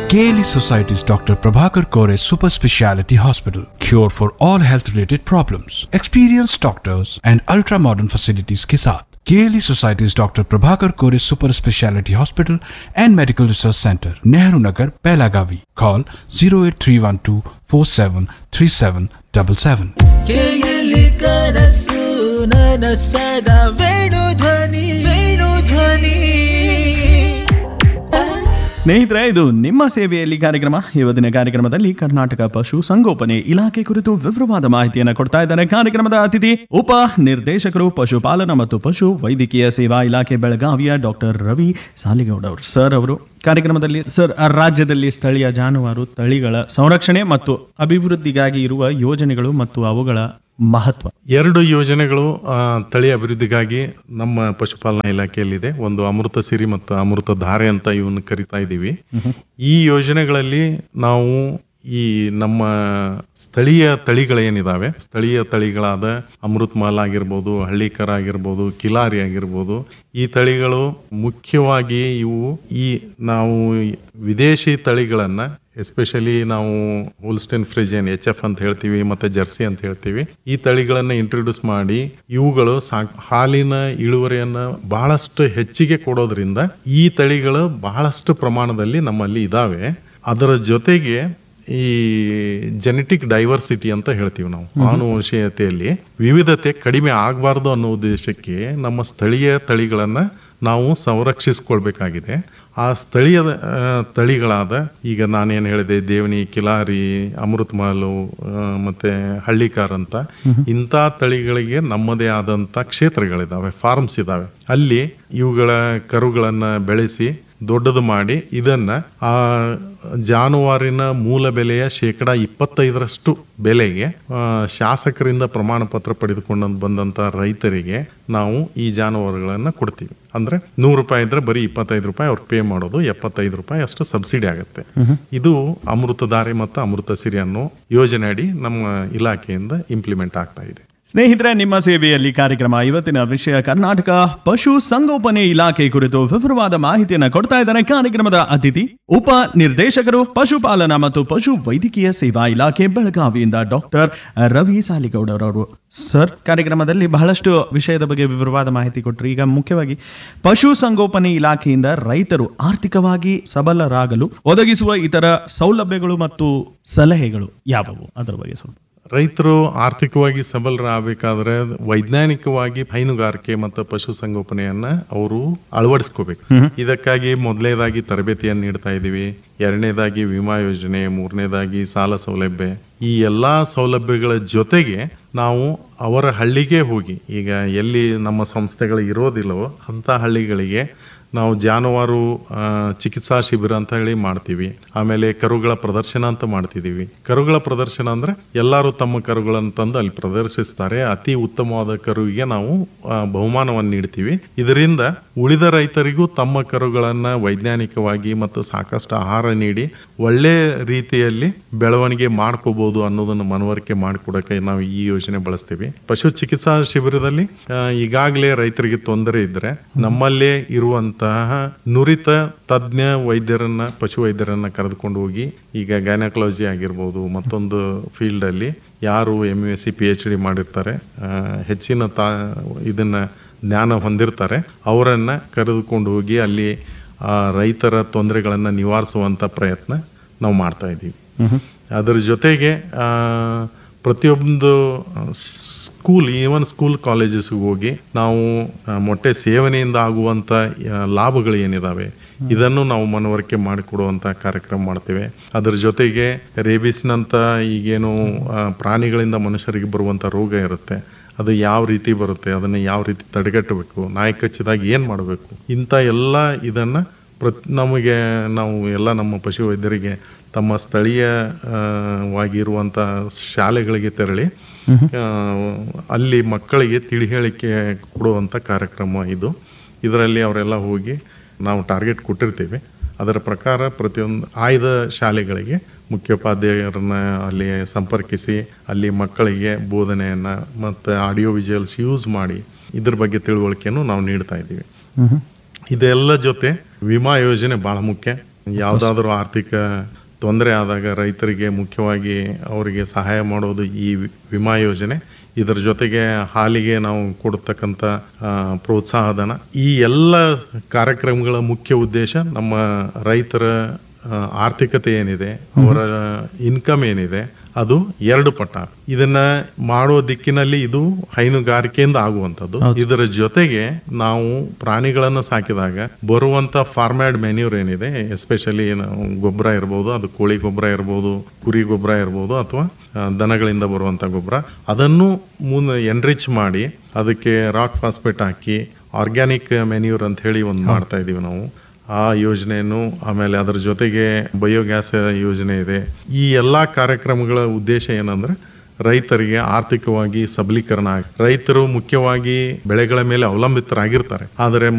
KLE Society's Dr. Prabhakar Kore Super Speciality Hospital. Cure for all health related problems. Experienced doctors and ultra modern facilities के साथ KLE Society's Dr. Prabhakar Kore Super Speciality Hospital and Medical Research Center, Nehru Nagar, Pelagavi. Call 08312 473777. ಕೇಯಲಿ ಕನಸು ನನಸದ ವೇಣು ಧ್ವನಿ ವೇಣು ಧ್ವನಿ ಸ್ನೇಹಿತರೆ ಇದು ನಿಮ್ಮ ಸೇವೆಯಲ್ಲಿ ಕಾರ್ಯಕ್ರಮ ಇವತ್ತಿನ ಕಾರ್ಯಕ್ರಮದಲ್ಲಿ ಕರ್ನಾಟಕ ಪಶು ಸಂಗೋಪನೆ ಇಲಾಖೆ ಕುರಿತು ವಿವರವಾದ ಮಾಹಿತಿಯನ್ನು ಕೊಡ್ತಾ ಇದ್ದಾರೆ ಕಾರ್ಯಕ್ರಮದ ಅತಿಥಿ ಉಪ ನಿರ್ದೇಶಕರು ಪಶುಪಾಲನಾ ಮತ್ತು ಪಶು ವೈದ್ಯಕೀಯ ಸೇವಾ ಇಲಾಖೆ ಬೆಳಗಾವಿಯ ಡಾಕ್ಟರ್ ರವಿ ಸಾಲಿಗೌಡ ಅವರು ಸರ್ ಅವರು ಕಾರ್ಯಕ್ರಮದಲ್ಲಿ ಸರ್ ಆ ರಾಜ್ಯದಲ್ಲಿ ಸ್ಥಳೀಯ ಜಾನುವಾರು ತಳಿಗಳ ಸಂರಕ್ಷಣೆ ಮತ್ತು ಅಭಿವೃದ್ಧಿಗಾಗಿ ಇರುವ ಯೋಜನೆಗಳು ಮತ್ತು ಅವುಗಳ ಮಹತ್ವ ಎರಡು ಯೋಜನೆಗಳು ಆ, ತಳಿ ಅಭಿವೃದ್ಧಿಗಾಗಿ ನಮ್ಮ ಪಶುಪಾಲನಾ ಇಲಾಖೆಯಲ್ಲಿದೆ ಒಂದು ಅಮೃತ ಸಿರಿ ಮತ್ತು ಅಮೃತ ಧಾರೆ ಅಂತ ಇವನ್ನ ಕರಿತಾ ಇದ್ದೀವಿ ಈ ಯೋಜನೆಗಳಲ್ಲಿ ನಾವು ಈ ನಮ್ಮ ಸ್ಥಳೀಯ ತಳಿಗಳೇನಿದಾವೆ ಸ್ಥಳೀಯ ತಳಿಗಳಾದ ಅಮೃತ್ ಮಾಲ್ ಆಗಿರ್ಬೋದು ಹಳ್ಳಿಕರ ಆಗಿರ್ಬೋದು ಕಿಲಾರಿ ಆಗಿರ್ಬೋದು ಈ ತಳಿಗಳು ಮುಖ್ಯವಾಗಿ ಇವು ಈ ನಾವು ವಿದೇಶಿ ತಳಿಗಳನ್ನ ಎಸ್ಪೆಷಲಿ ನಾವು ಹೋಲ್ಸ್ಟೈನ್ ಫ್ರಿಜನ್ ಎಚ್ ಎಫ್ ಅಂತ ಹೇಳ್ತೀವಿ ಮತ್ತೆ ಜರ್ಸಿ ಅಂತ ಹೇಳ್ತೀವಿ ಈ ತಳಿಗಳನ್ನ ಇಂಟ್ರೊಡ್ಯೂಸ್ ಮಾಡಿ ಇವುಗಳು ಸಾ- ಹಾಲಿನ ಇಳುವರಿಯನ್ನ ಬಹಳಷ್ಟು ಹೆಚ್ಚಿಗೆ ಕೊಡೋದ್ರಿಂದ ಈ ತಳಿಗಳು ಬಹಳಷ್ಟು ಪ್ರಮಾಣದಲ್ಲಿ ನಮ್ಮಲ್ಲಿ ಇದಾವೆ ಅದರ ಜೊತೆಗೆ ಈ ಜೆನೆಟಿಕ್ ಡೈವರ್ಸಿಟಿ ಅಂತ ಹೇಳ್ತೀವಿ ನಾವು ಆನುವಂಶೀಯತೆಯಲ್ಲಿ ವಿವಿಧತೆ ಕಡಿಮೆ ಆಗಬಾರ್ದು ಅನ್ನೋ ಉದ್ದೇಶಕ್ಕೆ ನಮ್ಮ ಸ್ಥಳೀಯ ತಳಿಗಳನ್ನ ನಾವು ಸಂರಕ್ಷಿಸ್ಕೊಳ್ಬೇಕಾಗಿದೆ ಆ ಸ್ಥಳೀಯ ಆ, ತಳಿಗಳಾದ ಈಗ ನಾನೇನು ಹೇಳಿದೆ ದೇವನಿ ಕಿಲಾರಿ ಅಮೃತ್ ಮಹಲು ಆ, ಮತ್ತೆ ಹಳ್ಳಿಕಾರ್ ಅಂತ ಇಂಥ ತಳಿಗಳಿಗೆ ನಮ್ಮದೇ ಆದಂಥ ಕ್ಷೇತ್ರಗಳಿದಾವೆ ಫಾರ್ಮ್ಸ್ ಇದಾವೆ ಅಲ್ಲಿ ಇವುಗಳ ಕರುಗಳನ್ನ ಬೆಳೆಸಿ ದೊಡ್ಡದು ಮಾಡಿ ಇದನ್ನ ಆ ಜಾನುವಾರಿನ ಮೂಲ ಬೆಲೆಯ ಶೇಕಡ ಇಪ್ಪತ್ತೈದರಷ್ಟು ಬೆಲೆಗೆ ಆ, ಶಾಸಕರಿಂದ ಪ್ರಮಾಣ ಪತ್ರ ಪಡೆದುಕೊಂಡು ಬಂದಂತ ರೈತರಿಗೆ ನಾವು ಈ ಜಾನುವಾರುಗಳನ್ನ ಕೊಡ್ತೀವಿ ಅಂದ್ರೆ ನೂರು ರೂಪಾಯಿ ಇದ್ರೆ ಬರೀ ಇಪ್ಪತ್ತೈದು ರೂಪಾಯಿ ಅವ್ರು ಪೇ ಮಾಡೋದು ಎಪ್ಪತ್ತೈದು ರೂಪಾಯಿ ಅಷ್ಟು ಸಬ್ಸಿಡಿ ಆಗುತ್ತೆ ಇದು ಅಮೃತಧಾರೆ ಮತ್ತು ಅಮೃತ ಸಿರಿ ಅನ್ನೋ ಯೋಜನೆ ಅಡಿ ನಮ್ಮ ಇಲಾಖೆಯಿಂದ ಇಂಪ್ಲಿಮೆಂಟ್ ಆಗ್ತಾ ಇದೆ ಸ್ನೇಹಿತರೆ ನಿಮ್ಮ ಸೇವೆಯಲ್ಲಿ ಕಾರ್ಯಕ್ರಮ ಇವತ್ತಿನ ವಿಷಯ ಕರ್ನಾಟಕ ಪಶು ಸಂಗೋಪನೆ ಇಲಾಖೆ ಕುರಿತು ವಿವರವಾದ ಮಾಹಿತಿಯನ್ನು ಕೊಡ್ತಾ ಇದ್ದಾರೆ ಕಾರ್ಯಕ್ರಮದ ಅತಿಥಿ ಉಪ ನಿರ್ದೇಶಕರು ಪಶುಪಾಲನಾ ಮತ್ತು ಪಶು ವೈದ್ಯಕೀಯ ಸೇವಾ ಇಲಾಖೆ ಬೆಳಗಾವಿಯಿಂದ ಡಾಕ್ಟರ್ ರವಿ ಸಾಲಿಗೌಡರವರು ಸರ್ ಕಾರ್ಯಕ್ರಮದಲ್ಲಿ ಬಹಳಷ್ಟು ವಿಷಯದ ಬಗ್ಗೆ ವಿವರವಾದ ಮಾಹಿತಿ ಕೊಟ್ಟರು ಈಗ ಮುಖ್ಯವಾಗಿ ಪಶು ಸಂಗೋಪನೆ ಇಲಾಖೆಯಿಂದ ರೈತರು ಆರ್ಥಿಕವಾಗಿ ಸಬಲರಾಗಲು ಒದಗಿಸುವ ಇತರ ಸೌಲಭ್ಯಗಳು ಮತ್ತು ಸಲಹೆಗಳು ಯಾವುವು ಅದರ ಬಗ್ಗೆ ಸ್ವಲ್ಪ ರೈತರು ಆರ್ಥಿಕವಾಗಿ ಸಬಲರಾಗಬೇಕಾದ್ರೆ ವೈಜ್ಞಾನಿಕವಾಗಿ ಹೈನುಗಾರಿಕೆ ಮತ್ತು ಪಶು ಸಂಗೋಪನೆಯನ್ನ ಅವರು ಅಳವಡಿಸ್ಕೋಬೇಕು ಇದಕ್ಕಾಗಿ ಮೊದಲನೇದಾಗಿ ತರಬೇತಿಯನ್ನು ನೀಡ್ತಾ ಇದ್ದೀವಿ ಎರಡನೇದಾಗಿ ವಿಮಾ ಯೋಜನೆ ಮೂರನೇದಾಗಿ ಸಾಲ ಸೌಲಭ್ಯ ಈ ಎಲ್ಲಾ ಸೌಲಭ್ಯಗಳ ಜೊತೆಗೆ ನಾವು ಅವರ ಹಳ್ಳಿಗೆ ಹೋಗಿ ಈಗ ಎಲ್ಲಿ ನಮ್ಮ ಸಂಸ್ಥೆಗಳು ಇರೋದಿಲ್ಲವೋ ಅಂತ ಹಳ್ಳಿಗಳಿಗೆ ನಾವು ಜಾನುವಾರು ಆ, ಚಿಕಿತ್ಸಾ ಶಿಬಿರ ಅಂತ ಹೇಳಿ ಮಾಡ್ತೀವಿ ಆಮೇಲೆ ಕರುಗಳ ಪ್ರದರ್ಶನ ಅಂತ ಮಾಡ್ತಿದ್ದೀವಿ ಕರುಗಳ ಪ್ರದರ್ಶನ ಅಂದ್ರೆ ಎಲ್ಲರೂ ತಮ್ಮ ಕರುಗಳನ್ನು ತಂದು ಅಲ್ಲಿ ಪ್ರದರ್ಶಿಸ್ತಾರೆ ಅತಿ ಉತ್ತಮವಾದ ಕರುವಿಗೆ ನಾವು ಆ, ಬಹುಮಾನವನ್ನು ನೀಡ್ತೀವಿ ಇದರಿಂದ ಉಳಿದ ರೈತರಿಗೂ ತಮ್ಮ ಕರುಗಳನ್ನ ವೈಜ್ಞಾನಿಕವಾಗಿ ಮತ್ತು ಸಾಕಷ್ಟು ಆಹಾರ ನೀಡಿ ಒಳ್ಳೆ ರೀತಿಯಲ್ಲಿ ಬೆಳವಣಿಗೆ ಮಾಡ್ಕೋಬಹುದು ಅನ್ನೋದನ್ನು ಮನವರಿಕೆ ಮಾಡಿಕೊಡಕ್ಕೆ ನಾವು ಈ ಯೋಜನೆ ಬಳಸ್ತೀವಿ ಪಶು ಚಿಕಿತ್ಸಾ ಶಿಬಿರದಲ್ಲಿ ಆ, ಈಗಾಗಲೇ ರೈತರಿಗೆ ತೊಂದರೆ ಇದ್ರೆ ನಮ್ಮಲ್ಲೇ ಇರುವಂತಹ ನುರಿತ ತಜ್ಞ ವೈದ್ಯರನ್ನ ಪಶು ವೈದ್ಯರನ್ನ ಕರೆದುಕೊಂಡು ಹೋಗಿ ಈಗ ಗೈನಕಾಲಜಿ ಆಗಿರ್ಬೋದು ಮತ್ತೊಂದು ಫೀಲ್ಡ್ ಅಲ್ಲಿ ಯಾರು M S C P H D ಮಾಡಿರ್ತಾರೆ ಆ, ಹೆಚ್ಚಿನ ತಾ ಇದನ್ನ ಜ್ಞಾನ ಹೊಂದಿರ್ತಾರೆ ಅವರನ್ನ ಕರೆದುಕೊಂಡು ಹೋಗಿ ಅಲ್ಲಿ ಆ, ರೈತರ ತೊಂದರೆಗಳನ್ನು ನಿವಾರಿಸುವಂತ ಪ್ರಯತ್ನ ನಾವು ಮಾಡ್ತಾ ಇದ್ದೀವಿ ಅದರ ಜೊತೆಗೆ ಆ, ಪ್ರತಿಯೊಂದು ಸ್ಕೂಲ್ ಈವನ್ ಸ್ಕೂಲ್ ಕಾಲೇಜಸ್ಗೆ ಹೋಗಿ ನಾವು ಆ, ಮೊಟ್ಟೆ ಸೇವನೆಯಿಂದ ಆಗುವಂಥ ಆ, ಲಾಭಗಳು ಏನಿದಾವೆ ಇದನ್ನು ನಾವು ಮನವರಿಕೆ ಮಾಡಿಕೊಡುವಂಥ ಕಾರ್ಯಕ್ರಮ ಮಾಡ್ತೇವೆ ಅದರ ಜೊತೆಗೆ ರೇಬಿಸ್ನಂತ ಈಗೇನು ಆ, ಪ್ರಾಣಿಗಳಿಂದ ಮನುಷ್ಯರಿಗೆ ಬರುವಂಥ ರೋಗ ಇರುತ್ತೆ ಅದು ಯಾವ ರೀತಿ ಬರುತ್ತೆ ಅದನ್ನು ಯಾವ ರೀತಿ ತಡೆಗಟ್ಟಬೇಕು ನಾಯಿ ಕಚ್ಚಿದಾಗ ಏನು ಮಾಡಬೇಕು ಇಂಥ ಎಲ್ಲ ಇದನ್ನು ಪ್ರತ್ ನಮಗೆ ನಾವು ಎಲ್ಲ ನಮ್ಮ ಪಶು ವೈದ್ಯರಿಗೆ ತಮ್ಮ ಸ್ಥಳೀಯ ಆ, ವಾಗಿರುವಂಥ ಶಾಲೆಗಳಿಗೆ ತೆರಳಿ ಆ, ಅಲ್ಲಿ ಮಕ್ಕಳಿಗೆ ತಿಳಿ ಹೇಳಿಕೆ ಕೊಡುವಂಥ ಕಾರ್ಯಕ್ರಮ ಇದು ಇದರಲ್ಲಿ ಅವರೆಲ್ಲ ಹೋಗಿ ನಾವು ಟಾರ್ಗೆಟ್ ಕೊಟ್ಟಿರ್ತೀವಿ ಅದರ ಪ್ರಕಾರ ಪ್ರತಿಯೊಂದು ಆಯ್ದ ಶಾಲೆಗಳಿಗೆ ಮುಖ್ಯೋಪಾಧ್ಯಾಯರನ್ನ ಅಲ್ಲಿ ಸಂಪರ್ಕಿಸಿ ಅಲ್ಲಿ ಮಕ್ಕಳಿಗೆ ಬೋಧನೆಯನ್ನು ಮತ್ತು ಆಡಿಯೋ ವಿಜುವಲ್ಸ್ ಯೂಸ್ ಮಾಡಿ ಇದ್ರ ಬಗ್ಗೆ ತಿಳುವಳಿಕೆಯನ್ನು ನಾವು ನೀಡ್ತಾ ಇದ್ದೀವಿ ಇದೆಲ್ಲ ಜೊತೆ ವಿಮಾ ಯೋಜನೆ ಭಾಳ ಮುಖ್ಯ ಯಾವುದಾದ್ರೂ ಆರ್ಥಿಕ ತೊಂದರೆ ಆದಾಗ ರೈತರಿಗೆ ಮುಖ್ಯವಾಗಿ ಅವರಿಗೆ ಸಹಾಯ ಮಾಡೋದು ಈ ವಿ- ವಿಮಾ ಯೋಜನೆ ಇದರ ಜೊತೆಗೆ ಹಾಲಿಗೆ ನಾವು ಕೊಡ್ತಕ್ಕಂಥ ಆ, ಪ್ರೋತ್ಸಾಹಧನ ಈ ಎಲ್ಲ ಕಾರ್ಯಕ್ರಮಗಳ ಮುಖ್ಯ ಉದ್ದೇಶ ನಮ್ಮ ರೈತರ ಆ, ಆರ್ಥಿಕತೆ ಏನಿದೆ ಅವರ ಇನ್ಕಮ್ ಏನಿದೆ ಅದು ಎರಡು ಪಟ್ಟ ಇದನ್ನ ಮಾಡೋ ದಿಕ್ಕಿನಲ್ಲಿ ಇದು ಹೈನುಗಾರಿಕೆಯಿಂದ ಆಗುವಂಥದ್ದು ಇದರ ಜೊತೆಗೆ ನಾವು ಪ್ರಾಣಿಗಳನ್ನು ಸಾಕಿದಾಗ ಬರುವಂತ ಫಾರ್ಮ್ಯಾಡ್ ಮೆನ್ಯೂರ್ ಏನಿದೆ ಎಸ್ಪೆಷಲಿ ಗೊಬ್ಬರ ಇರ್ಬೋದು ಅದು ಕೋಳಿ ಗೊಬ್ಬರ ಇರ್ಬೋದು ಕುರಿ ಗೊಬ್ಬರ ಇರ್ಬೋದು ಅಥವಾ ಆ, ದನಗಳಿಂದ ಬರುವಂತ ಗೊಬ್ಬರ ಅದನ್ನು ಮುನ್ ಎನ್ರಿಚ್ ಮಾಡಿ ಅದಕ್ಕೆ ರಾಕ್ ಫಾಸ್ಫೇಟ್ ಹಾಕಿ ಆರ್ಗ್ಯಾನಿಕ್ ಮೆನ್ಯೂರ್ ಅಂತ ಹೇಳಿ ಒಂದು ಮಾಡ್ತಾ ಇದೀವಿ ನಾವು ಆ ಯೋಜನೆಯನ್ನು ಆಮೇಲೆ ಅದರ ಜೊತೆಗೆ ಬಯೋಗ್ಯಾಸ್ ಯೋಜನೆ ಇದೆ ಈ ಎಲ್ಲ ಕಾರ್ಯಕ್ರಮಗಳ ಉದ್ದೇಶ ಏನಂದ್ರೆ ರೈತರಿಗೆ ಆರ್ಥಿಕವಾಗಿ ಸಬಲೀಕರಣ ಆಗ್- ರೈತರು ಮುಖ್ಯವಾಗಿ ಬೆಳೆಗಳ ಮೇಲೆ ಅವಲಂಬಿತರಾಗಿರ್ತಾರೆ ಆದರೆ